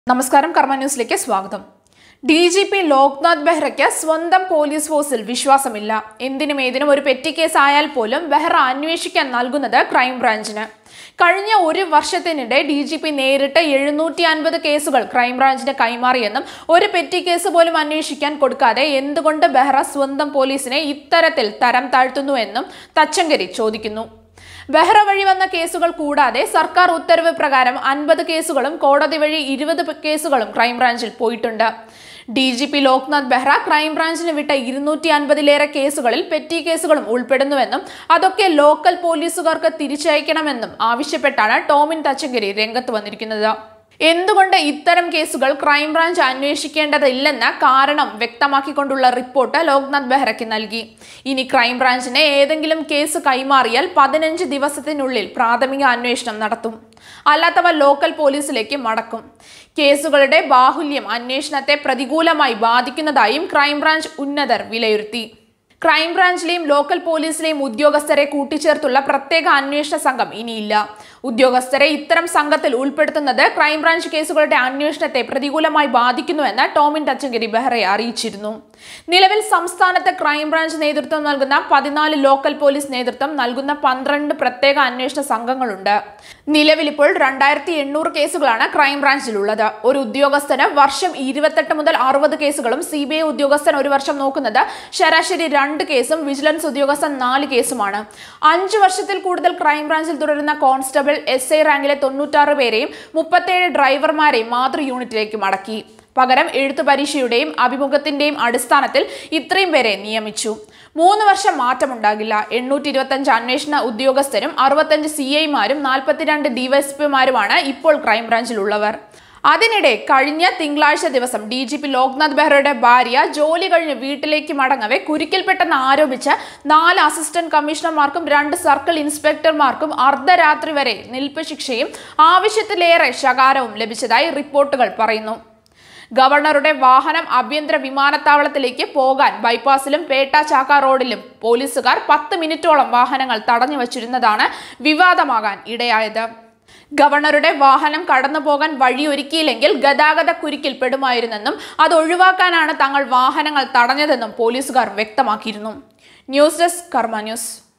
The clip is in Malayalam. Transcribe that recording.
നമസ്കാരം കർമ്മ ന്യൂസിലേക്ക് സ്വാഗതം ഡി ജി പി ലോക്നാഥ് ബെഹ്റയ്ക്ക് സ്വന്തം പോലീസ് ഫോഴ്സിൽ വിശ്വാസമില്ല എന്തിനും ഏതിനും ഒരു പെറ്റി കേസ് ആയാൽ പോലും ബെഹ്റ അന്വേഷിക്കാൻ നൽകുന്നത് ക്രൈംബ്രാഞ്ചിന് കഴിഞ്ഞ ഒരു വർഷത്തിനിടെ ഡി ജി പി നേരിട്ട് എഴുന്നൂറ്റി അൻപത് കേസുകൾ ക്രൈംബ്രാഞ്ചിന് കൈമാറിയെന്നും ഒരു പെറ്റി കേസ് പോലും അന്വേഷിക്കാൻ കൊടുക്കാതെ എന്തുകൊണ്ട് ബെഹ്റ സ്വന്തം പോലീസിനെ ഇത്തരത്തിൽ തരം താഴ്ത്തുന്നുവെന്നും തച്ചങ്കരി ചോദിക്കുന്നു ബെഹ്റ വഴി വന്ന കേസുകൾ കൂടാതെ സർക്കാർ ഉത്തരവ് പ്രകാരം അൻപത് കേസുകളും കോടതി വഴി ഇരുപത് കേസുകളും ക്രൈംബ്രാഞ്ചിൽ പോയിട്ടുണ്ട് D G P Loknath Behera ക്രൈംബ്രാഞ്ചിന് വിട്ട ഇരുന്നൂറ്റി അൻപതിലേറെ കേസുകളിൽ പെറ്റി കേസുകളും ഉൾപ്പെടുന്നുവെന്നും അതൊക്കെ ലോക്കൽ പോലീസുകാർക്ക് തിരിച്ചയക്കണമെന്നും ആവശ്യപ്പെട്ടാണ് ടോമിൻ തച്ചങ്കരി രംഗത്ത് വന്നിരിക്കുന്നത് എന്തുകൊണ്ട് ഇത്തരം കേസുകൾ ക്രൈംബ്രാഞ്ച് അന്വേഷിക്കേണ്ടതില്ലെന്ന കാരണം വ്യക്തമാക്കിക്കൊണ്ടുള്ള റിപ്പോർട്ട് ലോക്നാഥ് ബെഹ്റയ്ക്ക് നൽകി ഇനി ക്രൈംബ്രാഞ്ചിന് ഏതെങ്കിലും കേസ് കൈമാറിയാൽ പതിനഞ്ച് ദിവസത്തിനുള്ളിൽ പ്രാഥമിക അന്വേഷണം നടത്തും അല്ലാത്തവ ലോക്കൽ പോലീസിലേക്ക് മടക്കും കേസുകളുടെ ബാഹുല്യം അന്വേഷണത്തെ പ്രതികൂലമായി ബാധിക്കുന്നതായും ക്രൈംബ്രാഞ്ച് ഉന്നതർ വിലയിരുത്തി ക്രൈംബ്രാഞ്ചിലെയും ലോക്കൽ പോലീസിലെയും ഉദ്യോഗസ്ഥരെ കൂട്ടിച്ചേർത്തുള്ള പ്രത്യേക അന്വേഷണ സംഘം ഇനിയില്ല ഉദ്യോഗസ്ഥരെ ഇത്തരം സംഘത്തിൽ ഉൾപ്പെടുത്തുന്നത് ക്രൈംബ്രാഞ്ച് കേസുകളുടെ അന്വേഷണത്തെ പ്രതികൂലമായി ബാധിക്കുന്നുവെന്ന് ടോമിൻ തച്ചങ്കരി ബെഹ്റയെ അറിയിച്ചിരുന്നു നിലവിൽ സംസ്ഥാനത്ത് ക്രൈംബ്രാഞ്ച് നേതൃത്വം നൽകുന്ന പതിനാല് ലോക്കൽ പോലീസ് നേതൃത്വം നൽകുന്ന പന്ത്രണ്ട് പ്രത്യേക അന്വേഷണ സംഘങ്ങളുണ്ട് നിലവിൽ ഇപ്പോൾ രണ്ടായിരത്തി എണ്ണൂറ് കേസുകളാണ് ക്രൈംബ്രാഞ്ചിലുള്ളത് ഒരു ഉദ്യോഗസ്ഥന് വർഷം ഇരുപത്തെട്ട് മുതൽ അറുപത് കേസുകളും സി ബി ഐ ഉദ്യോഗസ്ഥൻ ഒരു വർഷം നോക്കുന്നത് ശരാശരി രണ്ട് കേസും വിജിലൻസ് ഉദ്യോഗസ്ഥൻ നാല് കേസുമാണ് അഞ്ചു വർഷത്തിൽ കൂടുതൽ ക്രൈംബ്രാഞ്ചിൽ തുടരുന്ന കോൺസ്റ്റബിൾ എസ് ഐ റാങ്കിലെ തൊണ്ണൂറ്റാറ് പേരെയും മുപ്പത്തേഴ് ഡ്രൈവർമാരെയും മാതൃ യൂണിറ്റിലേക്ക് മടക്കി പകരം എഴുത്തു പരീക്ഷയുടെയും അഭിമുഖത്തിന്റെയും അടിസ്ഥാനത്തിൽ ഇത്രയും പേരെ നിയമിച്ചു മൂന്ന് വർഷം മാറ്റമുണ്ടാകില്ല എണ്ണൂറ്റി ഇരുപത്തഞ്ച് അന്വേഷണ ഉദ്യോഗസ്ഥരും അറുപത്തഞ്ച് സി ഐമാരും നാൽപ്പത്തിരണ്ട് ഡിവൈഎസ്പിമാരുമാണ് ഇപ്പോൾ ക്രൈംബ്രാഞ്ചിലുള്ളവർ അതിനിടെ കഴിഞ്ഞ തിങ്കളാഴ്ച ദിവസം ഡി ജി പി ലോക്നാഥ് ബെഹ്റയുടെ ഭാര്യ ജോലി കഴിഞ്ഞ് വീട്ടിലേക്ക് മടങ്ങവെ കുരുക്കിൽപ്പെട്ടെന്ന് ആരോപിച്ച് നാല് അസിസ്റ്റന്റ് കമ്മീഷണർമാർക്കും രണ്ട് സർക്കിൾ ഇൻസ്പെക്ടർമാർക്കും അർദ്ധരാത്രി വരെ നിൽപ്പ് ശിക്ഷയും ആവശ്യത്തിലേറെ ശകാരവും ലഭിച്ചതായി റിപ്പോർട്ടുകൾ പറയുന്നു ഗവർണറുടെ വാഹനം ആഭ്യന്തര വിമാനത്താവളത്തിലേക്ക് പോകാൻ ബൈപ്പാസിലും പേട്ട ചാക്ക റോഡിലും പോലീസുകാർ പത്ത് മിനിറ്റോളം വാഹനങ്ങൾ തടഞ്ഞു വച്ചിരുന്നതാണ് വിവാദമാകാൻ ഇടയായത് ഗവർണറുടെ വാഹനം കടന്നു പോകാൻ വഴിയൊരുക്കിയില്ലെങ്കിൽ ഗതാഗത കുരുക്കിൽ പെടുമായിരുന്നെന്നും അത് ഒഴിവാക്കാനാണ് തങ്ങൾ വാഹനങ്ങൾ തടഞ്ഞതെന്നും പോലീസുകാർ വ്യക്തമാക്കിയിരുന്നു ന്യൂസ് ഡെസ്ക് കർമ്മ ന്യൂസ്